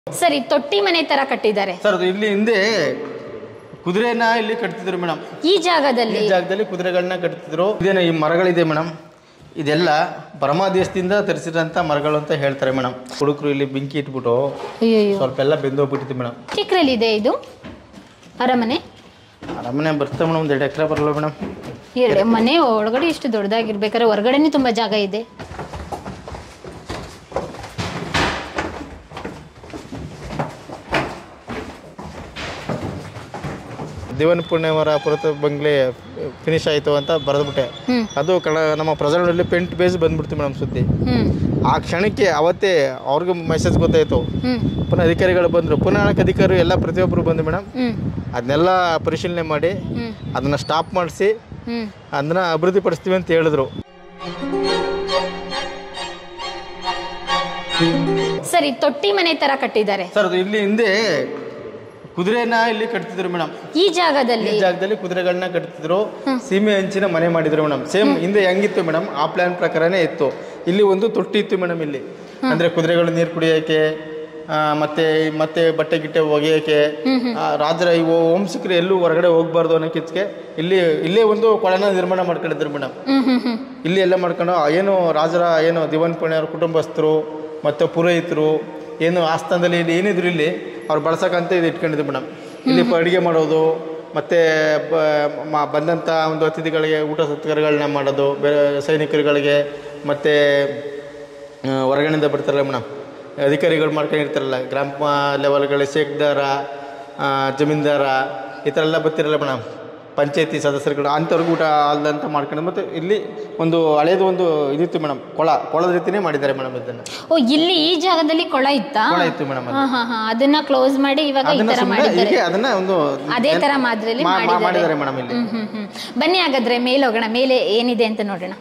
ಸರಿ ತೊಟ್ಟಿ ಮನೆ ತರ ಕಟ್ಟಿದ್ದಾರೆ ಸರ್ ಅದು ಇಲ್ಲಿ ಹಿಂದೆ ಕುದುರೆನ ಇಲ್ಲಿ ಕಟ್ತಿದ್ರು ಮೇಡಮ್ ಈ ಈ ಜಾಗದಲ್ಲಿ ಜಾಗದಲ್ಲಿ ಕುದುರೆಗಳನ್ನ ಕಟ್ತಿದ್ರು ಇದೇನ ಈ ಮರಗಳಿದೆ ಮೇಡಮ್ ಇದೆಲ್ಲ ಬರ್ಮಾ ದೇಶದಿಂದ ತರಿಸಿದಂಥ ಮರಗಳು ಅಂತ ಹೇಳ್ತಾರೆ ಮೇಡಮ್ ಹುಡುಗರು ಇಲ್ಲಿ ಬೆಂಕಿ ಇಟ್ಬಿಟ್ಟು ಅಯ್ಯಯ್ಯೋ ಸ್ವಲ್ಪ ಎಲ್ಲ ಬೆಂದೋಗ್ಬಿಟ್ಟಿತ್ತು ಮೇಡಮ್ ಚಿಕ್ರಲ್ಲಿದೆ ಇದು ಅರಮನೆ ಅರಮನೆ ಬರ್ತಾ ಮೇಡಮ್ ಒಂದು ಎರಡು ಎಕರೆ ಬರಲ್ಲ ಮೇಡಮ್ ಎರಡು ಮನೆ ಒಳಗಡೆ ಇಷ್ಟು ದೊಡ್ಡದಾಗಿರ್ಬೇಕಾದ್ರೆ ಹೊರಗಡೆನೇ ತುಂಬಾ ಜಾಗ ಇದೆ ದಿವನ್ ಪುಣ್ಯವರ ಪುರತ ಬಂಗ್ಲೆ ಫಿನಿಶ್ ಆಯಿತು ಅಂತ ಬರೆದ್ಬಿಟ್ಟೆ ಹ್ಮ್ ಅದು ಕಣ ನಮ್ಮ ಪ್ರೆಸೆಂಟಲ್ಲಿ ಪೆಂಟ್ ಬೇಸ್ ಬಂದ್ಬಿಡ್ತು ಮೇಡಮ್ ಸುದ್ದಿ ಹ್ಮ್ ಆ ಕ್ಷಣಕ್ಕೆ ಅವತ್ತೇ ಅವ್ರಿಗೆ ಮೆಸೇಜ್ ಗೊತ್ತಾಯಿತು ಹ್ಮ್ ಪುನಃ ಅಧಿಕಾರಿಗಳು ಬಂದರು ಪುನಃ ಅಧಿಕಾರಿ ಎಲ್ಲ ಪ್ರತಿಯೊಬ್ಬರು ಬಂದು ಮೇಡಮ್ ಹ್ಮ್ ಅದನ್ನೆಲ್ಲ ಪರಿಶೀಲನೆ ಮಾಡಿ ಹ್ಮ್ ಅದನ್ನು ಸ್ಟಾಪ್ ಮಾಡಿಸಿ ಹ್ಮ್ ಅದನ್ನ ಅಭಿವೃದ್ಧಿಪಡಿಸ್ತೀವಿ ಅಂತ ಹೇಳಿದ್ರು ಸರಿ ತೊಟ್ಟಿ ಮನೆ ತರ ಕಟ್ಟಿದ್ದಾರೆ ಸರ್ ಅದು ಇಲ್ಲಿ ಹಿಂದೆ ಕುದುರೆನ ಇಲ್ಲಿ ಕಟ್ತಿದ್ರು ಮೇಡಮ್ ಈ ಜಾಗದಲ್ಲಿ ಈ ಜಾಗದಲ್ಲಿ ಕುದುರೆಗಳನ್ನ ಕಟ್ತಿದ್ರು ಸೀಮೆ ಹಂಚಿನ ಮನೆ ಮಾಡಿದ್ರು ಮೇಡಮ್ ಸೇಮ್ ಹಿಂದೆ ಹೆಂಗಿತ್ತು ಮೇಡಮ್ ಆ ಪ್ಲಾನ್ ಪ್ರಕಾರನೇ ಇತ್ತು ಇಲ್ಲಿ ಒಂದು ತೊಟ್ಟಿ ಇತ್ತು ಮೇಡಮ್ ಇಲ್ಲಿ ಅಂದ್ರೆ ಕುದುರೆಗಳು ನೀರು ಕುಡಿಯೋಕೆ ಆ, ಮತ್ತೆ ಮತ್ತೆ ಬಟ್ಟೆ ಗಿಟ್ಟೆ ಒಗೆಯೋಕೆ ಆ, ರಾಜರ ಇವು ವಂಶಿಕರು ಎಲ್ಲೂ ಹೊರಗಡೆ ಹೋಗ್ಬಾರ್ದು ಅನ್ನೋ ಕಿಚ್ಕೆ ಇಲ್ಲಿ ಇಲ್ಲೇ ಒಂದು ಕೊಳನ ನಿರ್ಮಾಣ ಮಾಡ್ಕೊಂಡಿದ್ರು ಮೇಡಮ್ ಹ್ಮ್ ಹ್ಮ್ ಹ್ಮ್ ಇಲ್ಲಿ ಎಲ್ಲ ಮಾಡ್ಕೊಂಡು ಏನು ರಾಜರ ಏನು ದಿವಾನ್ ಪುಣ್ಯವ್ರ ಕುಟುಂಬಸ್ಥರು ಮತ್ತು ಪುರೋಹಿತರು ಏನು ಆಸ್ಥಾನದಲ್ಲಿ ಇಲ್ಲಿ ಏನಿದ್ರು ಇಲ್ಲಿ ಅವ್ರು ಬಳಸಕ್ಕಂತ ಇದು ಇಟ್ಕೊಂಡಿದ್ರು ಮೇಡಮ್ ಇಲ್ಲಿ ಅಡುಗೆ ಮಾಡೋದು ಮತ್ತು ಬಂದಂಥ ಒಂದು ಅತಿಥಿಗಳಿಗೆ ಊಟ ಸತ್ಕಾರಗಳನ್ನ ಮಾಡೋದು ಬೇರೆ ಸೈನಿಕರುಗಳಿಗೆ ಮತ್ತು ಹೊರಗಡೆಯಿಂದ ಬರ್ತಾರಲ್ಲ ಮೇಡಮ್ ಅಧಿಕಾರಿಗಳು ಮಾಡ್ಕೊಂಡಿರ್ತಾರಲ್ಲ ಗ್ರಾಮ ಲೆವೆಲ್ಗಳ ಶೇಖ್ದಾರ ಆ, ಜಮೀನ್ದಾರ ಈ ಥರ ಎಲ್ಲ ಬರ್ತಿರಲ್ಲ ಮೇಡಮ್ ಪಂಚಾಯತಿ ಸದಸ್ಯರುಗಳು ಅಂಥವ್ರಿಗೆ ಊಟ ಅಲ್ಲಂತ ಮಾಡ್ಕೊಂಡು ಮತ್ತು ಇಲ್ಲಿ ಒಂದು ಹಳೇದು ಒಂದು ಇದಿತ್ತು ಮೇಡಮ್ ಕೊಳ ಕೊಳದ ರೀತಿನೇ ಮಾಡಿದ್ದಾರೆ ಮೇಡಮ್ ಇದನ್ನು ಓ ಇಲ್ಲಿ ಈ ಜಾಗದಲ್ಲಿ ಕೊಳ ಇತ್ತಾ ಕೊಳ ಇತ್ತು ಮೇಡಮ್ ಅದು ಹಾ ಹಾ ಹಾ ಅದನ್ನ ಕ್ಲೋಸ್ ಮಾಡಿ ಇವಾಗ ಈ ಅದನ್ನ ತರ ಸುಮ್ಮನೆ ಮಾಡಿದ್ದಾರೆ ಹೀಗೆ ಅದನ್ನ ಒಂದು ಅದೇ ತರ ಮಾದರಿಯಲ್ಲಿ ಮಾ- ಮಾ- ಮಾಡಿದ್ದಾರೆ ಮಾಡಿದ್ದಾರೆ ಮೇಡಮ್ ಇಲ್ಲಿ ಹ್ಮ್ ಹ್ಮ್ ಹ್ಮ್ ಬನ್ನಿ ಹಾಗಾದ್ರೆ ಮೇಲೆ ಹೋಗೋಣ ಮೇಲೆ ಏನಿದೆ ಅಂತ ನೋಡೋಣ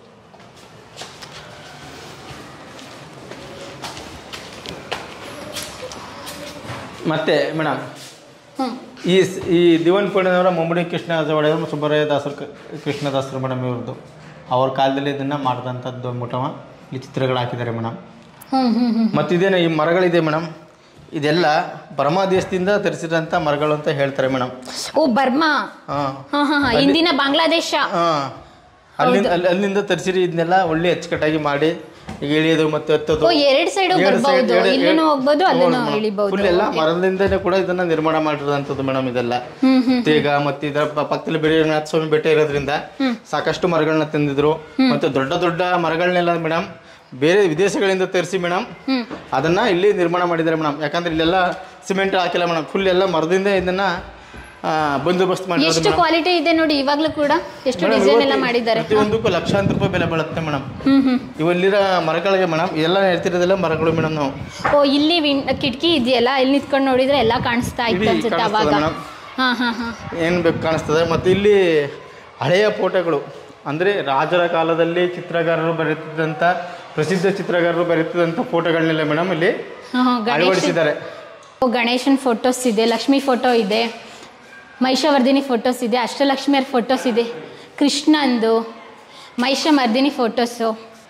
ಮತ್ತೆ ಮೇಡಮ್ ಹ್ಮ್ ಈ ಸ್- ಈ ದಿವಾನ್ ಪೂರ್ಣದವರ ಮುಮ್ಮಡಿ ಕೃಷ್ಣ ಒಡೆಯವರು ಸುಬ್ಬರಾಯ ದಾಸರು ಕ- ಕೃಷ್ಣದಾಸರು ಮೇಡಮ್ ಇವ್ರದ್ದು ಅವ್ರ ಕಾಲದಲ್ಲಿ ಇದನ್ನು ಮಾಡಿದಂಥದ್ದು ಮುಟವ ಇಲ್ಲಿ ಚಿತ್ರಗಳು ಹಾಕಿದ್ದಾರೆ ಮೇಡಮ್ ಹ್ಮ್ ಹ್ಮ್ ಹ್ಮ್ ಮತ್ತು ಇದೇನು ಈ ಮರಗಳಿದೆ ಮೇಡಮ್ ಇದೆಲ್ಲ ಬರ್ಮಾ ದೇಶದಿಂದ ತರಿಸಿದಂಥ ಮರಗಳು ಅಂತ ಹೇಳ್ತಾರೆ ಮೇಡಮ್ ಓ ಬರ್ಮಾ ಹಾಂ ಹಾ ಹಾ ಹಾ ಇಂದಿನ ಬಾಂಗ್ಲಾದೇಶ ಹಾಂ ಅಲ್ಲಿಂದ ಅಲ್ಲಿ ಅಲ್ಲಿಂದ ತರಿಸಿರಿ ಇದನ್ನೆಲ್ಲ ಒಳ್ಳೆ ಅಚ್ಚುಕಟ್ಟಾಗಿ ಮಾಡಿ ಈಗ ಇಳಿಯೋದು ಮತ್ತೆ ಹತ್ತೋದು ಓ ಎರಡ್ ಸೈಡು ಬರ್ಬಹುದು ಇಲ್ಲೂ ಹೋಗ್ಬೋದು ಅಲ್ಲೂ ಇಳಿಬಹುದು ಫುಲ್ ಎಲ್ಲ ಮರದಿಂದನೇ ಕೂಡ ಇದನ್ನ ನಿರ್ಮಾಣ ಮಾಡಿರೋದಂಥದ್ದು ಮೇಡಮ್ ಇದೆಲ್ಲ ಹ್ಮ್ ಹ್ಮ್ ಈಗ ಮತ್ತೆ ಇದರ ಪ- ಪಕ್ಕದಲ್ಲಿ ಬೇರೆನಾಥ ಸ್ವಾಮಿ ಬೆಟ್ಟ ಇರೋದ್ರಿಂದ ಸಾಕಷ್ಟು ಮರಗಳನ್ನ ತಂದಿದ್ರು ಮತ್ತೆ ದೊಡ್ಡ ದೊಡ್ಡ ಮರಗಳನ್ನೆಲ್ಲ ಮೇಡಮ್ ಬೇರೆ ವಿದೇಶಗಳಿಂದ ತರಿಸಿ ಮೇಡಮ್ ಹ್ಮ್ ಅದನ್ನ ಇಲ್ಲಿ ನಿರ್ಮಾಣ ಮಾಡಿದ್ದಾರೆ ಮೇಡಮ್ ಯಾಕಂದ್ರೆ ಇಲ್ಲೆಲ್ಲ ಸಿಮೆಂಟ್ ಹಾಕಿಲ್ಲ ಮೇಡಮ್ ಫುಲ್ ಎಲ್ಲ ಮರದಿಂದ ಇದನ್ನ ಆ, ಬಂದೋಬಸ್ತ್ ಮಾಡಿರೋದು ಎಷ್ಟು ಕ್ವಾಲಿಟಿ ಇದೆ ನೋಡಿ ಇವಾಗ್ಲೂ ಕೂಡ ಎಷ್ಟು ಮೇಡಮ್, ಡಿಸೈನ್ ಎಲ್ಲ ಇವತ್ತು ಮಾಡಿದ್ದಾರೆ ಪ್ರತಿಯೊಂದಕ್ಕೂ ಲಕ್ಷಾಂತರ ರೂಪಾಯಿ ಬೆಲೆ ಬೀಳುತ್ತೆ ಮೇಡಮ್ ಹ್ಮ್ ಹ್ಮ್ ಇವಲ್ಲಿರೋ ಮರಗಳಿಗೆ ಮೇಡಮ್ ಎಲ್ಲ ಹೇಳ್ತಿರೋದೆಲ್ಲ ಮರಗಳು ಮೇಡಮ್ ನಾವು ಓ ಇಲ್ಲಿ ವಿನ್ ಕಿಟಕಿ ಇದೆಯಲ್ಲ ಇಲ್ಲಿ ನಿಂತ್ಕೊಂಡು ನೋಡಿದ್ರೆ ಎಲ್ಲ ಕಾಣಿಸ್ತಾ ಇತ್ತು ಇಡೀ ಅನ್ಸುತ್ತೆ ಕಾಣಿಸ್ತದೆ ಅವಾಗ ಮೇಡಮ್. ಹಾ ಹಾ ಹಾ ಏನು ಬೇಕು ಕಾಣಿಸ್ತದೆ ಮತ್ತು ಇಲ್ಲಿ ಹಳೆಯ ಫೋಟೋಗಳು ಅಂದರೆ ರಾಜರ ಕಾಲದಲ್ಲಿ ಚಿತ್ರಗಾರರು ಬರೆಯುತ್ತಿದ್ದಂಥ ಪ್ರಸಿದ್ಧ ಚಿತ್ರಗಾರರು ಬರೆಯುತ್ತಿದ್ದಂಥ ಫೋಟೋಗಳನ್ನೆಲ್ಲ ಮೇಡಮ್ ಇಲ್ಲಿ ಹಾ, ಹಾ, ಗಣೇಶ್ ಅಳವಡಿಸಿದ್ದಾರೆ ಓ, ಗಣೇಶನ್ ಫೋಟೋಸ್ ಇದೆ ಲಕ್ಷ್ಮಿ ಫೋಟೋ ಇದೆ ಮಹಿಷವರ್ಧಿನಿ ಫೋಟೋಸ್ ಇದೆ ಅಷ್ಟಲಕ್ಷ್ಮಿಯರ ಫೋಟೋಸ್ ಇದೆ ಕೃಷ್ಣಂದು ಮಹಿಷಮರ್ದಿನಿ ಫೋಟೋಸು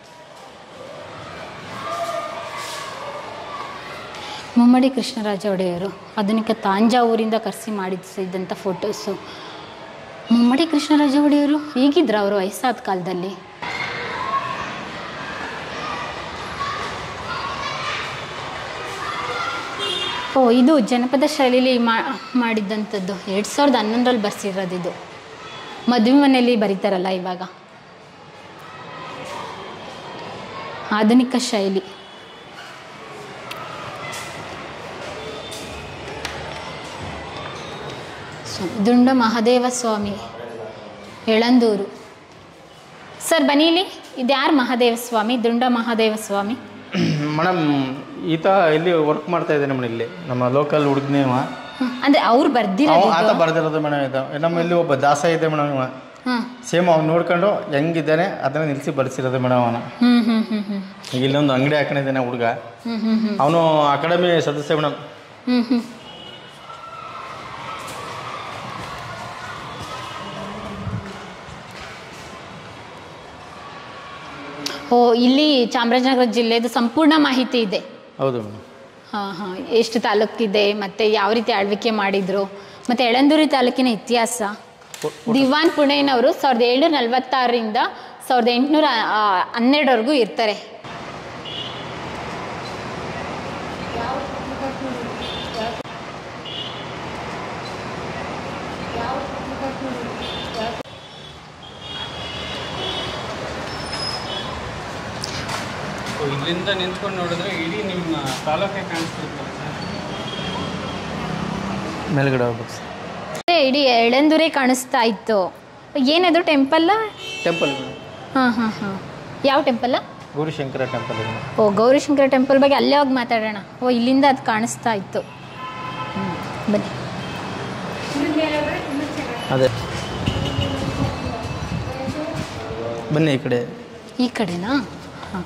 ಮುಮ್ಮಡಿ ಕೃಷ್ಣರಾಜ ಒಡೆಯರು ಆಧುನಿಕ ತಾಂಜಾವೂರಿಂದ ಕರೆಸಿ ಮಾಡಿಸಿದಂಥ ಫೋಟೋಸು ಮುಮ್ಮಡಿ ಕೃಷ್ಣರಾಜ ಒಡೆಯರು ಹೇಗಿದ್ರು ಅವರು ವಯಸ್ಸಾದ ಕಾಲದಲ್ಲಿ ಓ ಇದು ಜನಪದ ಶೈಲಿಲಿ ಮಾ- ಮಾಡಿದ್ದಂಥದ್ದು ಎರಡು ಸಾವಿರದ ಹನ್ನೊಂದರಲ್ಲಿ ಬರ್ಸಿರೋದು ಇದು ಮದುವೆ ಮನೆಯಲ್ಲಿ ಬರೀತಾರಲ್ಲ ಇವಾಗ ಆಧುನಿಕ ಶೈಲಿ ಸೊ, ದುಂಡ ಮಹಾದೇವ ಸ್ವಾಮಿ ಎಳಂದೂರು ಸರ್ ಬನ್ನಿ ಇಲ್ಲಿ ಇದು ಯಾರು ಮಹಾದೇವ ಸ್ವಾಮಿ ದುಂಡ ಮಹಾದೇವ ಸ್ವಾಮಿ ಮೇಡಮ್ ಈತ ಇಲ್ಲಿ ವರ್ಕ್ ಮಾಡ್ತಾ ಇದ್ದಾನೆ ಮೇಡಮ್ ಇಲ್ಲಿ ನಮ್ಮ ಲೋಕಲ್ ಹುಡುಗನೇವ ಹ್ಮ್. ಅಂದ್ರೆ ಅವ್ರು ಬರ್ದಿರೋದು ಆತ ಬರೆದಿರೋದು ಮೇಡಮ್ ಇದು ನಮ್ಮ ಇಲ್ಲಿ ಒಬ್ಬ ದಾಸ ಇದೆ ಮೇಡಮ್ ಇವ ಹಾಂ ಸೇಮ್ ಅವ್ನು ನೋಡ್ಕೊಂಡು ಹೆಂಗಿದ್ದಾನೆ ಅದನ್ನ ನಿಲ್ಲಿಸಿ ಬರೆಸಿರೋದು ಮೇಡಮ್ ಅವನ ಹ್ಮ್ ಹ್ಮ್ ಹ್ಮ್ ಹ್ಮ್ ಈಗ ಇಲ್ಲೊಂದು ಅಂಗಡಿ ಹಾಕೊಂಡಿದ್ದಾನೆ ಹುಡುಗ ಹ್ಮ್ ಹ್ಮ್ ಹ್ಮ್ ಅವನು ಅಕಾಡೆಮಿ ಸದಸ್ಯ ಮೇಡಮ್ ಹ್ಮ್ ಹ್ಮ್ ಓ ಇಲ್ಲಿ ಚಾಮರಾಜನಗರ ಜಿಲ್ಲೆದು ಸಂಪೂರ್ಣ ಮಾಹಿತಿ ಇದೆ ಹೌದು ಮೇಡಮ್ ಹಾಂ ಹಾಂ ಎಷ್ಟು ತಾಲೂಕಿದೆ ಮತ್ತು ಯಾವ ರೀತಿ ಆಳ್ವಿಕೆ ಮಾಡಿದರು ಮತ್ತು ಎಳಂದೂರಿ ತಾಲೂಕಿನ ಇತಿಹಾಸ ದಿವಾನ್ ಪುಣೆನವರು ಸಾವಿರದ ಏಳ್ನೂರ ನಲವತ್ತಾರರಿಂದ ಸಾವಿರದ ಎಂಟುನೂರ ಹನ್ನೆರಡವರೆಗೂ ಇರ್ತಾರೆ ಸೊ ಇಲ್ಲಿಂದ ನಿಂತ್ಕೊಂಡು ನೋಡಿದ್ರೆ ಇಡೀ ನಿಮ್ಮ ತಾಲೂಕೇ ಕಾಣಿಸ್ತಿರ್ತದೆ ಸರ್ ಮೇಲ್ಗಡೆ ಹೋಗ್ಬೇಕು ಸರ್ ಮತ್ತೆ ಇಡೀ ಎಳಂದೂರೇ ಕಾಣಿಸ್ತಾ ಇತ್ತು ಏನದು ಟೆಂಪಲ್ಲ ಟೆಂಪಲ್ ಹಾಂ ಹಾಂ ಹಾಂ ಯಾವ ಟೆಂಪಲ್ಲ ಗೌರಿಶಂಕರ ಟೆಂಪಲ್ ಇದೆ ಮೇಡಮ್ ಓ ಗೌರಿಶಂಕರ ಟೆಂಪಲ್ ಬಗ್ಗೆ ಅಲ್ಲೇ ಹೋಗಿ ಮಾತಾಡೋಣ ಓ ಇಲ್ಲಿಂದ ಅದು ಕಾಣಿಸ್ತಾ ಇತ್ತು ಹ್ಮ್, ಬನ್ನಿ ಅದೇ ಬನ್ನಿ ಈ ಕಡೆ ಈ ಕಡೆನಾ ಹಾಂ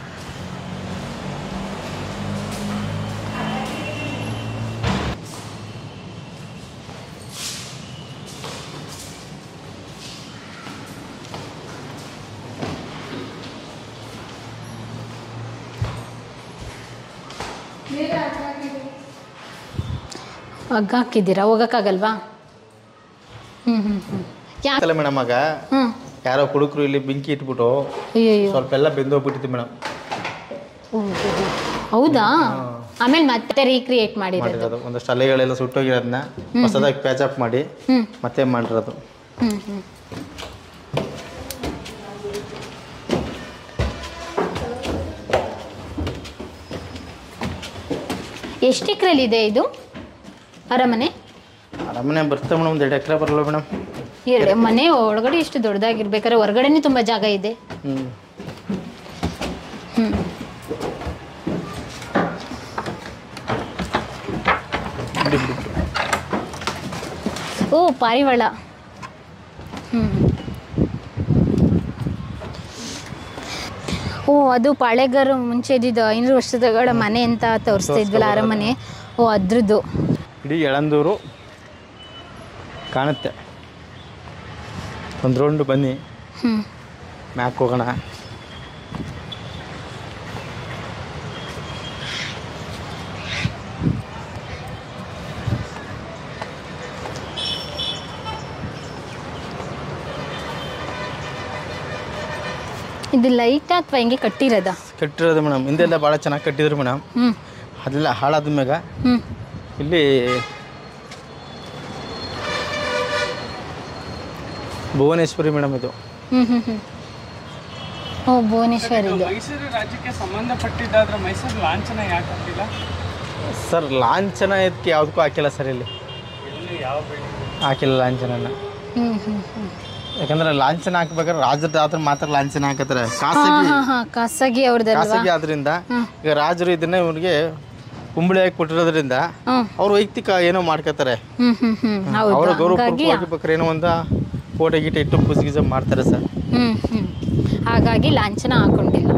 ಹಗ್ಗ ಹಾಕಿದ್ದೀರಾ ಹೋಗೋಕ್ಕಾಗಲ್ವಾ ಹ್ಞೂ ಹ್ಞೂ ಹ್ಞೂ ಯಾಕೆ ಅಲ್ಲ ಮೇಡಮ್ ಆಗ ಹ್ಞೂ ಯಾರೋ ಕುಡುಕರು ಇಲ್ಲಿ ಬೆಂಕಿ ಇಟ್ಬಿಟ್ಟು ಅಯ್ಯಯ್ಯೋ ಸ್ವಲ್ಪ ಎಲ್ಲ ಬೆಂದೋಗ್ಬಿಟ್ಟಿತ್ತು ಮೇಡಮ್ ಓ, ಓ, ಓ. ಹೌದಾ ಆಮೇಲೆ ಮತ್ತೆ ರೀಕ್ರಿಯೇಟ್ ಮಾಡಿರೋದು ಮಾಡಿರೋದು ಒಂದಷ್ಟು ಅಲೆಗಳೆಲ್ಲ ಸುಟ್ಟೋಗಿರೋದನ್ನ ಹೊಸದಾಗಿ ಪ್ಯಾಚಪ್ ಮಾಡಿ ಹ್ಞೂ ಮತ್ತೆ ಮಾಡಿರೋದು ಹ್ಞೂ ಹ್ಞೂ ಎಷ್ಟು ಎಕರೆಲಿದೆ ಇದು ಅರಮನೆ ಅರಮನೆ ಬರ್ತದೆ ಮೇಡಮ್ ಒಂದು ಎರಡು ಎಕರೆ ಬರಲ್ಲ ಮೇಡಮ್ ಎರಡು ಮನೆ ಒಳಗಡೆ ಎಷ್ಟು ದೊಡ್ಡದಾಗಿರ್ಬೇಕಾದ್ರೆ ಹೊರಗಡೆನೇ ತುಂಬ ಜಾಗ ಇದೆ ಹ್ಞೂ ಹ್ಞೂ ಬಿಡಿ ಬಿಡಿ ಬಿಡಿ. ಓ ಪಾರಿವಾಳ ಹ್ಞೂ ಓ ಅದು ಪಾಳೆಗಾರ ಮುಂಚೆ ಇದ್ದಿದ್ದು ಐನೂರು ವರ್ಷದಗಳ ಮನೆ ಅಂತ ತೋರಿಸ್ತಾ ಇದ್ವಲ್ಲ ಅರಮನೆ ಓ ಅದ್ರದ್ದು ಇಡೀ ಎಳಂದೂರು ಕಾಣುತ್ತೆ ಒಂದು ರೌಂಡ್ ಬನ್ನಿ ಹ್ಞೂ ಮ್ಯಾಕ್ ಹೋಗೋಣ ಇದು ಲೈಟ್ ಅಥವಾ ಹಿಂಗೆ ಕಟ್ಟಿರೋದ ಕಟ್ಟಿರೋದು ಮೇಡಮ್ ಹಿಂದೆಲ್ಲ ಭಾಳ ಚೆನ್ನಾಗಿ ಕಟ್ಟಿದ್ರು ಮೇಡಮ್ ಹ್ಞೂ ಅದೆಲ್ಲ ಹಾಳಾದ ಮ್ಯಾಗ ಹ್ಞೂ ಇಲ್ಲಿ ಭುವನೇಶ್ವರಿ ಮೇಡಮ್ ಇದು ಹ್ಞೂ ಹ್ಞೂ ಹ್ಞೂ ಓ ಭುವನೇಶ್ವರ್ ಇದು ಮೈಸೂರು ರಾಜ್ಯಕ್ಕೆ ಸಂಬಂಧಪಟ್ಟಿದ್ದಾದ್ರೆ ಮೈಸೂರು ಲಾಂಛನ ಯಾಕೆ ಹಾಕಿಲ್ಲ ಸರ್ ಲಾಂಛನ ಇದಕ್ಕೆ ಯಾವುದಕ್ಕೂ ಹಾಕಿಲ್ಲ ಸರ್ ಇಲ್ಲಿ ಎಲ್ಲಿ ಯಾವ ಬಿಲ್ಡಿಂಗ್ ಹಾಕಿಲ್ಲ ಲಾಂಛನನ ಹ್ಞೂ ಹ್ಞೂ ಹ್ಞೂ ಯಾಕಂದ್ರೆ ಲಾಂಛನ ಹಾಕ್ಬೇಕಾದ್ರೆ ರಾಜರ ಆದ್ರೆ ಮಾತ್ರ ಲಾಂಛನ ಹಾಕತ್ತಾರೆ ಹಾಂ ಖಾಸಗಿ ಹಾಂ ಹಾಂ ಖಾಸಗಿ ಅವ್ರದ್ದಲ್ವಾ ಖಾಸಗಿ ಆದ್ರಿಂದ ಈಗ ರಾಜರು ಇದನ್ನ ಇವ್ರಿಗೆ ಕುಂಬಳಿಯಾಗಿ ಕೊಟ್ಟಿರೋದ್ರಿಂದ ಹ್ಞೂ ಅವ್ರು ವೈಯಕ್ತಿಕ ಏನೋ ಮಾಡ್ಕೋತಾರೆ ಹ್ಞೂ ಹ್ಞೂ ಹ್ಞೂ ಅವರ ಹೌದು ಗೌರವ ಹಾಗಾಗಿ ಹೋಗ್ಬೇಕಾದ್ರೆ ಏನೋ ಒಂದು ಫೋಟೋ ಗೀಟ ಇಟ್ಟು ಪೂಜೆ ಗೀಜೆ ಮಾಡ್ತಾರೆ ಸರ್ ಹ್ಞೂ ಹ್ಞೂ ಹಾಗಾಗಿ ಲಾಂಛನ ಹಾಕೊಂಡಿಲ್ಲ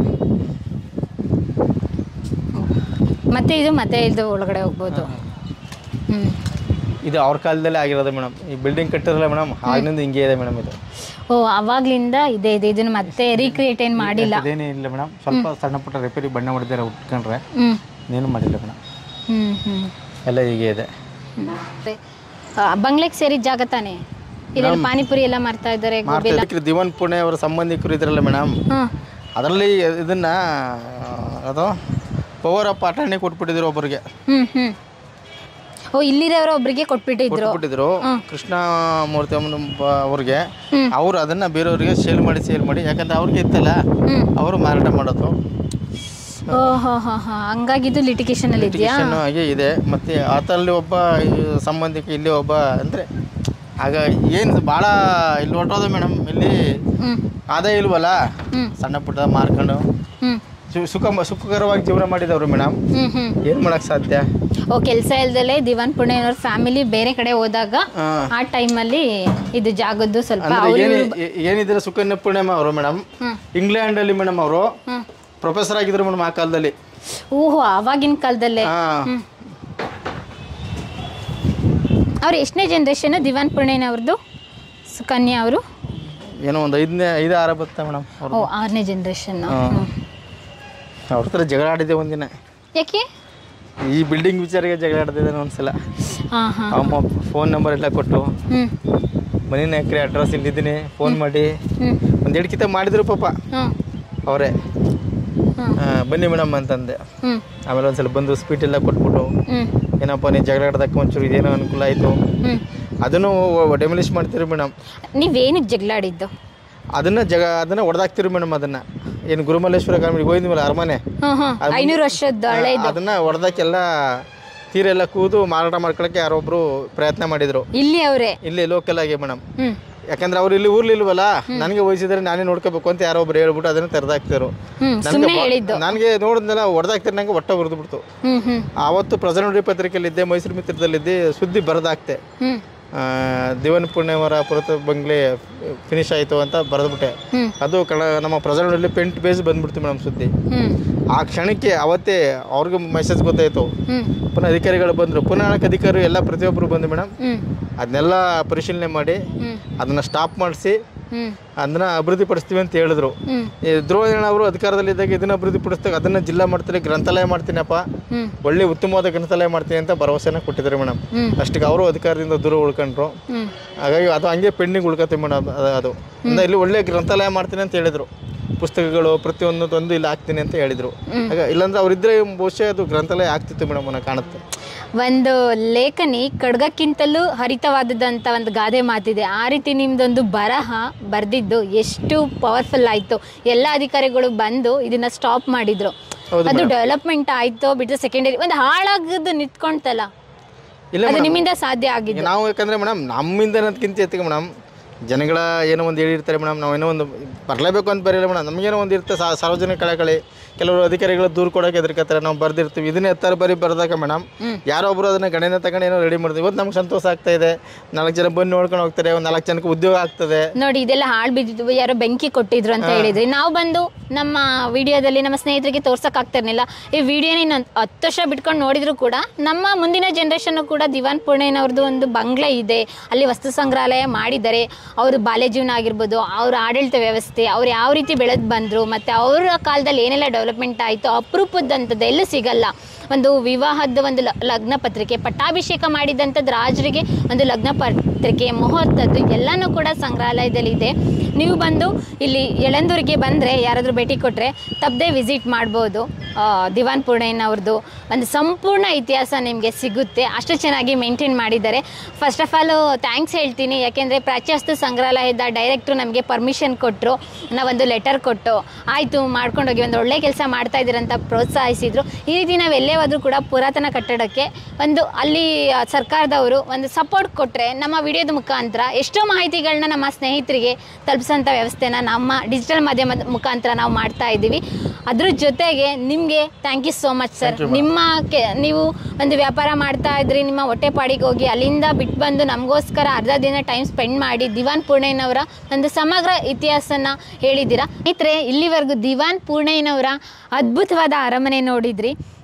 ಮತ್ತೆ ಇದು ಮತ್ತೆ ಇದು ಒಳಗಡೆ ಹೋಗ್ಬೋದು ಹ್ಞೂ ಇದು ಅವ್ರ ಕಾಲದಲ್ಲೇ ಆಗಿರೋದು ಮೇಡಮ್ ಈ ಬಿಲ್ಡಿಂಗ್ ಕಟ್ಟಿರಲ್ಲ ಮೇಡಮ್ ಆಗಿನಿಂದ ಹಿಂಗೆ ಇದೆ ಮೇಡಮ್ ಇದು ಓ ಅವಾಗ್ಲಿಂದ ಇದೆ ಇದೆ ಇದನ್ನ ಮತ್ತೆ ರೀಕ್ರಿಯೇಟ್ ಏನು ಮಾಡಿಲ್ಲ ಅದೇನೇ ಇಲ್ಲ ಮೇಡಮ್ ಸ್ವಲ್ಪ ಸಣ್ಣ ಪುಟ್ಟ ರಿಪೇರಿ ಬಣ್ಣ ಹೊಡೆದಾರೆ ಉಟ್ಕೊಂಡ್ರೆ ಹ್ಞೂ ಇನ್ನೇನು ಮಾಡಿಲ್ಲ ಮೇಡಮ್ ಹ್ಞೂ ಹ್ಞೂ ಎಲ್ಲ ಹೀಗೆ ಇದೆ ಮತ್ತೆ ಬಂಗ್ಲೆಗೆ ಸೇರಿದ ಜಾಗ ತಾನೇ ಇದರಲ್ಲಿ ಪಾನಿಪುರಿ ಎಲ್ಲ ಮಾಡ್ತಾ ಇದ್ದಾರೆ ಗೋಬಿ ಮಾಡ್ತಾ ಎಲ್ಲ ಇದಕ್ಕೆ ದಿವಾನ್ ಪುಣೆ ಅವರ ಸಂಬಂಧಿಕರು ಇದ್ರಲ್ಲ ಮೇಡಮ್ ಹಾಂ ಅದರಲ್ಲಿ ಇದನ್ನ ಅದು ಪವರ್ ಆಫ್ ಅಟಾರ್ನಿ ಕೊಟ್ಬಿಟ್ಟಿದ್ರು ಒಬ್ಬರಿಗೆ ಹ್ಞೂ ಹ್ಞೂ ಓ ಇಲ್ಲಿರೋರು ಒಬ್ರಿಗೆ ಕೊಟ್ಬಿಟ್ಟಿದ್ರು ಕೊಟ್ಬಿಟ್ಟಿದ್ರು ಕೃಷ್ಣ ಮೂರ್ತಿ ಅಮ್ಮನ ಬ- ಅವ್ರಿಗೆ ಅವ್ರು ಅದನ್ನ ಬೇರೆಯವ್ರಿಗೆ ಸೇಲ್ ಮಾಡಿ ಸೇಲ್ ಮಾಡಿ ಯಾಕಂದ್ರೆ ಅವ್ರಿಗೆ ಇತ್ತಲ್ಲ ಹ್ಮ್. ಅವರು ಮಾರಾಟ ಮಾಡೋದು ಓ ಹೋ ಹೋ ಹೋ ಹಂಗಾಗಿ ಇದು litigation ಅಲ್ಲಿ ಇದೆಯಾ ಲಿಟಿಗೇಷನ್ ಆಗಿ ಇದೆ ಮತ್ತೆ ಆತಲ್ಲಿ ಒಬ್ಬ ಈ ಸಂಬಂಧಿಕ ಇಲ್ಲಿ ಒಬ್ಬ ಅಂದ್ರೆ ಆಗ ಏನು ಭಾಳ ಇಲ್ಲಿ ಹೊಟ್ಟೋದ ಮೇಡಮ್ ಇಲ್ಲಿ ಹ್ಞೂ ಆದಾಯ ಇಲ್ವಲ್ಲ ಹ್ಞೂ ಸಣ್ಣ ಪುಟ್ಟ ಮಾರ್ಕೊಂಡು ಹ್ಞೂ ಸು- ಸುಖ ಸುಖಕರವಾಗಿ ಜೀವನ ಮಾಡಿದವರು ಮೇಡಮ್ ಹ್ಞೂ ಹ್ಞೂ ಏನು ಮಾಡಕ್ ಸಾಧ್ಯ ಓ ಕೆಲಸ ಇಲ್ದಲೆ ದಿವಾನ್ ಪುಣೆಯವ್ರ ಫ್ಯಾಮಿಲಿ ಬೇರೆ ಕಡೆ ಹೋದಾಗ ಆ, ಆ ಟೈಮಲ್ಲಿ ಇದು ಜಾಗದ್ದು ಸ್ವಲ್ಪ ಅಂದ್ರೆ ಅವ್ರು ಏನಿ ಏ- ಏನಿದ್ರೆ ಸುಕನ್ಯ ಪೂರ್ಣಿಮಾ ಅವರು ಮೇಡಮ್ ಹ್ಮ್. ಇಂಗ್ಲೆಂಡಲ್ಲಿ ಮೇಡಮ್ ಅವರು ಹ್ಞೂ ಪ್ರೊಫೆಸರ್ ಆಗಿದ್ರು ಮೇಡಮ್ ಆ ಕಾಲದಲ್ಲಿ ಓಹೋ ಆವಾಗಿನ ಕಾಲದಲ್ಲೇ ಹಾ ಹ್ಮ್. ಅವ್ರು ಎಷ್ಟನೇ ಜನ್ರೇಷನ್ ದಿವಾನ್ ಪುಣೆನವ್ರದ್ದು ಸುಕನ್ಯಾ ಅವರು ಏನೋ ಒಂದು ಐದನೇ ಐದು ಆರ ಬರುತ್ತೆ ಮೇಡಮ್ ಅವ್ರು ಓ ಆರನೇ ಜನ್ರೇಷನ್ ಅವ್ರ ಹತ್ರ ಜಗಳ ಆಡಿದೆ ಒಂದಿನ ಯಾಕೆ ಈ ಬಿಲ್ಡಿಂಗ್ ವಿಚಾರಕ್ಕೆ ಜಗಳ ಆಡ್ತಿದ್ದಾನೆ ಒಂದ್ಸಲ ಹಾಂ ಹಾಂ ಅಮ್ಮ ಫೋನ್ ನಂಬರ್ ಎಲ್ಲ ಕೊಟ್ಟು ಹ್ಞೂ ಮನೆ ನಾಯಕರಿ ಅಡ್ರೆಸ್ ಇಲ್ಲಿದ್ದೀನಿ ಫೋನ್ ಮಾಡಿ ಹ್ಞೂ ಒಂದು ಎರಡು ಕಿತ ಮಾಡಿದ್ರು ಪಾಪ ಹ್ಞೂ ಅವರೇ ಹ್ಞೂ ಬನ್ನಿ ಮೇಡಮ್ ಅಂತಂದೆ ಹ್ಞೂ ಆಮೇಲೆ ಒಂದ್ಸಲ ಬಂದು ಸ್ವೀಟ್ ಎಲ್ಲ ಕೊಟ್ಬಿಟ್ಟು ಹ್ಞೂ ಏನಪ್ಪ ನೀವು ಜಗಳ ಆಡ್ದಕ್ಕೆ ಒಂಚೂರು ಇದೇನೋ ಅನುಕೂಲ ಆಯಿತು ಹ್ಞೂ ಅದನ್ನು ಡೆಮಲಿಷ್ ಮಾಡ್ತೀರಿ ಮೇಡಮ್ ನೀವೇನಕ್ಕೆ ಜಗಳಾಡಿದ್ದು ಅದನ್ನ ಜಗ ಅದನ್ನ ಹೊಡೆದಾಕ್ತಿರಿ ಮೇಡಮ್ ಅದನ್ನ ಏನು ಗುರುಮಲ್ಲೇಶ್ವರ ಗಾರ್ಮೆಂಟ್ ಹೋಗಿದ್ವಲ್ಲ ಅರಮನೆ ಹ್ಞೂ ಹ್ಞೂ ಐನೂರು ವರ್ಷದ ಹಳೇದು ಅದನ್ನ ಹೊಡೆದಾಕೆಲ್ಲ ತೀರೆಲ್ಲ ಕೂದು ಮಾರಾಟ ಮಾಡ್ಕೊಳಕ್ಕೆ ಯಾರೊಬ್ರು ಪ್ರಯತ್ನ ಮಾಡಿದ್ರು ಇಲ್ಲಿ ಅವರೇ ಇಲ್ಲಿ ಲೋಕಲ್ ಆಗಿ ಮೇಡಮ್ ಹ್ಞೂ ಯಾಕಂದ್ರೆ ಅವ್ರು ಇಲ್ಲಿ ಊರ್ಲಿ ಇಲ್ವಲ್ಲ ನನಗೆ ವಹಿಸಿದ್ರೆ ನಾನೇ ನೋಡ್ಕೋಬೇಕು ಅಂತ ಯಾರೊಬ್ರು ಹೇಳ್ಬಿಟ್ಟು ಅದನ್ನ ತೆರೆದಾಕ್ತಿರು ಹ್ಞೂ ಸುಮ್ಮನೆ ಹೇಳಿದ್ದು ನನಗೆ ನೋಡಿದ್ನಲ್ಲ ಹೊಡೆದಾಕ್ತಿರಿ ನಂಗೆ ಹೊಟ್ಟೆ ಉರಿದು ಬಿಡ್ತು ಹ್ಞೂ ಹ್ಞೂ ಆವತ್ತು ಪ್ರಜಾನುಡಿ ಪತ್ರಿಕೆಯಲ್ಲಿದ್ದೆ ಮೈಸೂರು ಮಿತ್ರದಲ್ಲಿದ್ದೆ ಸುದ್ದಿ ಬರೆದಾಕ್ತೆ ಹ್ಞೂ ಆ, ದಿವನ್ ಪುಣ್ಯವರ ಪುರತ ಬಂಗ್ಲೆ ಫಿನಿಶ್ ಆಯಿತು ಅಂತ ಬರೆದ್ಬಿಟ್ಟೆ ಹ್ಞೂ ಅದು ಕಣ ನಮ್ಮ ಪ್ರಜಾನುಡಿಯಲ್ಲಿ ಪೆಂಟ್ ಬೇಸ್ ಬಂದ್ಬಿಡ್ತು ಮೇಡಮ್ ಸುದ್ದಿ ಹ್ಞೂ ಆ ಕ್ಷಣಕ್ಕೆ ಅವತ್ತೇ ಅವ್ರಿಗೆ ಮೆಸೇಜ್ ಗೊತ್ತಾಯಿತು ಹ್ಞೂ ಪುನಃ ಅಧಿಕಾರಿಗಳು ಬಂದರು ಪುನಃ ಅಧಿಕಾರಿ ಎಲ್ಲ ಪ್ರತಿಯೊಬ್ಬರು ಬಂದು ಮೇಡಮ್ ಹ್ಞೂ ಅದನ್ನೆಲ್ಲ ಪರಿಶೀಲನೆ ಮಾಡಿ ಹ್ಞೂ ಅದನ್ನು ಸ್ಟಾಪ್ ಮಾಡಿಸಿ ಹ್ಞೂ ಅದನ್ನ ಅಭಿವೃದ್ಧಿಪಡಿಸ್ತೀವಿ ಅಂತ ಹೇಳಿದ್ರು ಹ್ಞೂ ಈ ಧ್ರುವನಾರಾಯಣ ಅವರು ಅಧಿಕಾರದಲ್ಲಿದ್ದಾಗ ಇದನ್ನ ಅಭಿವೃದ್ಧಿಪಡಿಸ್ದಾಗ ಅದನ್ನ ಜಿಲ್ಲಾ ಮಾಡ್ತೀನಿ ಗ್ರಂಥಾಲಯ ಮಾಡ್ತೀನಪ್ಪ ಹ್ಞೂ ಒಳ್ಳೆ ಉತ್ತಮವಾದ ಗ್ರಂಥಾಲಯ ಮಾಡ್ತೀನಿ ಅಂತ ಭರವಸೆನ ಕೊಟ್ಟಿದ್ದಾರೆ ಮೇಡಮ್ ಹ್ಮ್. ಅಷ್ಟಿಗೆ ಅವರು ಅಧಿಕಾರದಿಂದ ದೂರ ಉಳ್ಕೊಂಡ್ರು ಹ್ಞೂ ಹಾಗಾಗಿ ಅದು ಹಂಗೆ ಪೆಂಡಿಂಗ್ ಉಳ್ಕತ್ತೆ ಮೇಡಮ್ ಅದು ಅದು ಅಂದ್ರೆ ಇಲ್ಲಿ ಒಳ್ಳೆ ಗ್ರಂಥಾಲಯ ಮಾಡ್ತೀನಿ ಅಂತ ಹೇಳಿದ್ರು ಪುಸ್ತಕಗಳು ಪ್ರತಿಯೊಂದು ತಂದು ಇಲ್ಲಿ ಹಾಕ್ತೀನಿ ಅಂತ ಹೇಳಿದ್ರು ಆಗ ಇಲ್ಲಾಂದ್ರೆ ಅವರಿದ್ರೆ ಬಹುಶಃ ಅದು ಗ್ರಂಥಾಲಯ ಆಗ್ತಿತ್ತು ಮೇಡಮ್ ನನಗೆ ಕಾಣುತ್ತೆ ಒಂದು ಲೇಖನಿ ಖಡ್ಗಕ್ಕಿಂತಲೂ ಹರಿತವಾದದಂತ ಒಂದು ಗಾದೆ ಮಾತಿದೆ ಆ ರೀತಿ ನಿಮ್ದೊಂದು ಬರಹ ಬರೆದಿದ್ದು ಎಷ್ಟು ಪವರ್ಫುಲ್ ಆಯಿತು ಎಲ್ಲ ಅಧಿಕಾರಿಗಳು ಬಂದು ಇದನ್ನ ಸ್ಟಾಪ್ ಮಾಡಿದ್ರು ಹೌದು ಅದು ಡೆವಲಪ್ಮೆಂಟ್ ಆಯ್ತು ಬಿಟ್ಟರೆ ಸೆಕೆಂಡರಿ ಒಂದು ಹಾಳಾಗದ್ದು ನಿಂತ್ಕೊಂತಲ್ಲ ಇಲ್ಲ ಅದು ನಿಮ್ಮಿಂದ ಸಾಧ್ಯ ಆಗಿದೆ ನಾವು ಯಾಕಂದ್ರೆ ಮೇಡಮ್ ನಮ್ಮಿಂದ ಅನ್ನೋದಕ್ಕಿಂತ ಎತ್ತಿಗೆ ಮೇಡಮ್ ಜನಗಳ ಏನೋ ಒಂದು ಹೇಳಿರ್ತಾರೆ ಮೇಡಮ್ ನಾವೇನೋ ಒಂದು ಬರಲೇಬೇಕು ಅಂತ ಬರೆಯಲ್ಲ ಮೇಡಮ್ ನಮಗೇನೋ ಒಂದು ಇರುತ್ತೆ ಸಾ- ಸಾರ್ವಜನಿಕ ಕಳಕಳಿ ಕೆಲವರು ಅಧಿಕಾರಿಗಳು ದೂರು ಕೊಡೋಕೆ ಹೆದರ್ಕತ್ತಾರೆ ನಾವು ಬರ್ದಿರ್ತೀವಿ ಇದನ್ನೇ ಎತ್ತರ ಬರೀ ಬರ್ದಾಗ ಮೇಡಮ್ ಯಾರೋ ಒಬ್ರು ಅದನ್ನ ಗಣನೆ ತಗೊಂಡು ಏನೋ ರೆಡಿ ಮಾಡ್ತೀವಿ ಇವತ್ತು ನಮ್ಗೆ ಸಂತೋಷ ಆಗ್ತಾ ಇದೆ ನಾಲ್ಕು ಜನ ಬಂದು ನೋಡ್ಕೊಂಡು ಹೋಗ್ತಾರೆ ಒಂದು ನಾಲ್ಕು ಜನಕ್ಕೆ ಉದ್ಯೋಗ ಆಗ್ತದೆ ನೋಡಿ ಇದೆಲ್ಲ ಹಾಳು ಬಿದ್ದಿದ್ವು ಯಾರೋ ಬೆಂಕಿ ಕೊಟ್ಟಿದ್ರು ಅಂತ ಹೇಳಿದ್ರಿ ನಾವು ಬಂದು ನಮ್ಮ ವಿಡಿಯೋದಲ್ಲಿ ನಮ್ಮ ಸ್ನೇಹಿತರಿಗೆ ತೋರ್ಸಕ್ ಆಗ್ತಿರ್ಲಿಲ್ಲ ಈ ವಿಡಿಯೋನ ಇನ್ನು ಹತ್ತು ವರ್ಷ ಬಿಟ್ಕೊಂಡು ನೋಡಿದ್ರು ಕೂಡ ನಮ್ಮ ಮುಂದಿನ ಜನ್ರೇಷನ್ ಕೂಡ ದಿವಾನ್ ಪೂರ್ಣಯ್ಯನವ್ರದ್ದು ಒಂದು ಬಂಗ್ಲೆ ಇದೆ ಅಲ್ಲಿ ವಸ್ತು ಸಂಗ್ರಹಾಲಯ ಮಾಡಿದ್ದಾರೆ ಅವ್ರ ಬಾಲ್ಯ ಜೀವನ ಆಗಿರ್ಬೋದು ಅವ್ರ ಆಡಳಿತ ವ್ಯವಸ್ಥೆ ಅವ್ರು ಯಾವ ರೀತಿ ಬೆಳೆದು ಬಂದರು ಮತ್ತು ಅವರ ಕಾಲದಲ್ಲಿ ಏನೆಲ್ಲ ಡೆವಲಪ್ಮೆಂಟ್ ಆಯಿತು ಅಪರೂಪದಂಥದ್ದು ಎಲ್ಲೂ ಸಿಗಲ್ಲ ಒಂದು ವಿವಾಹದ ಒಂದು ಲ- ಲಗ್ನ ಪತ್ರಿಕೆ ಪಟ್ಟಾಭಿಷೇಕ ಮಾಡಿದಂಥದ್ದು ರಾಜರಿಗೆ ಒಂದು ಲಗ್ನ ಪತ್ರಿಕೆ ಮುಹೂರ್ತದ್ದು ಎಲ್ಲನೂ ಕೂಡ ಸಂಗ್ರಹಾಲಯದಲ್ಲಿ ಇದೆ ನೀವು ಬಂದು ಇಲ್ಲಿ ಯಳಂದೂರಿಗೆ ಬಂದರೆ ಯಾರಾದರೂ ಭೇಟಿ ಕೊಟ್ಟರೆ ತಪ್ಪದೆ ವಿಸಿಟ್ ಮಾಡ್ಬೋದು ಆ, ದಿವಾನ್ ಪೂರ್ಣಯ್ಯನವ್ರದ್ದು ಒಂದು ಸಂಪೂರ್ಣ ಇತಿಹಾಸ ನಿಮಗೆ ಸಿಗುತ್ತೆ ಅಷ್ಟು ಚೆನ್ನಾಗಿ ಮೇಂಟೈನ್ ಮಾಡಿದ್ದಾರೆ ಫಸ್ಟ್ ಆಫ್ ಆಲ್ ಥ್ಯಾಂಕ್ಸ್ ಹೇಳ್ತೀನಿ ಯಾಕೆಂದರೆ ಪ್ರಾಚ್ಯವಸ್ತು ಸಂಗ್ರಹಾಲಯದ ಡೈರೆಕ್ಟ್ರು ನಮಗೆ ಪರ್ಮಿಷನ್ ಕೊಟ್ಟರು ನಾವೊಂದು ಲೆಟರ್ ಕೊಟ್ಟು ಆಯಿತು ಮಾಡ್ಕೊಂಡೋಗಿ ಒಂದು ಒಳ್ಳೆ ಕೆಲಸ ಮಾಡ್ತಾ ಇದ್ದೀರಂತ ಪ್ರೋತ್ಸಾಹಿಸಿದ್ರು ಈ ರೀತಿ ನಾವು ಎಲ್ಲೇ ಹೋದ್ರೂ ಕೂಡ ಪುರಾತನ ಕಟ್ಟಡಕ್ಕೆ ಒಂದು ಅಲ್ಲಿ ಆ, ಸರ್ಕಾರದವರು ಒಂದು ಸಪೋರ್ಟ್ ಕೊಟ್ಟರೆ ನಮ್ಮ ವಿಡಿಯೋದ ಮುಖಾಂತರ ಎಷ್ಟೋ ಮಾಹಿತಿಗಳನ್ನ ನಮ್ಮ ಸ್ನೇಹಿತರಿಗೆ ತಲುಪಿಸೋಂಥ ವ್ಯವಸ್ಥೆನ ನಮ್ಮ ಡಿಜಿಟಲ್ ಮಾಧ್ಯಮದ ಮುಖಾಂತರ ನಾವು ಮಾಡ್ತಾ ಇದ್ದೀವಿ ಅದ್ರ ಜೊತೆಗೆ ನಿಮಗೆ thank you so much sir ನಿಮ್ಮ ಕೆ ನೀವು ಒಂದು ವ್ಯಾಪಾರ ಮಾಡ್ತಾ ಇದ್ರಿ ನಿಮ್ಮ ಹೊಟ್ಟೆಪಾಡಿಗೆ ಹೋಗಿ ಅಲ್ಲಿಂದ ಬಿಟ್ಟು ಬಂದು ನಮಗೋಸ್ಕರ ಅರ್ಧ ದಿನ ಟೈಮ್ ಸ್ಪೆಂಡ್ ಮಾಡಿ ದಿವಾನ್ ಪೂರ್ಣಯ್ಯನವರ ಒಂದು ಸಮಗ್ರ ಇತಿಹಾಸನ ಹೇಳಿದ್ದೀರಾ ಸ್ನೇಹಿತರೆ ಇಲ್ಲಿವರೆಗೂ ದಿವಾನ್ ಪೂರ್ಣಯ್ಯನವರ ಅದ್ಭುತವಾದ ಅರಮನೆ ನೋಡಿದ್ರಿ